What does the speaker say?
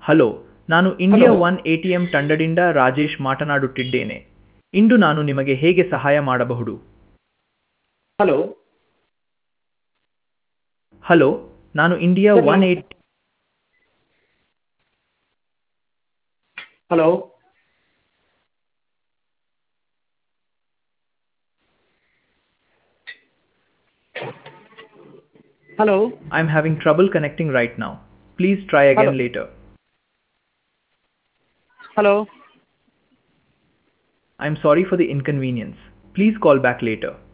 Hello ನಾನು India Hello. One A T M ತಂಡದಿಂದ ರಾಜೇಶ್ ಮಾತನಾಡುತ್ತಿದ್ದೇನೆ ಇಂದು ನಾನು ನಿಮಗೆ ಹೇಗೆ ಸಹಾಯ ಮಾಡಬಹುದು ಹಲೋ ಹಲೋ ನಾನು India Hello. One eight hello hello I am having trouble connecting right now please try again Hello. Later hello I am sorry for the inconvenience please call back litre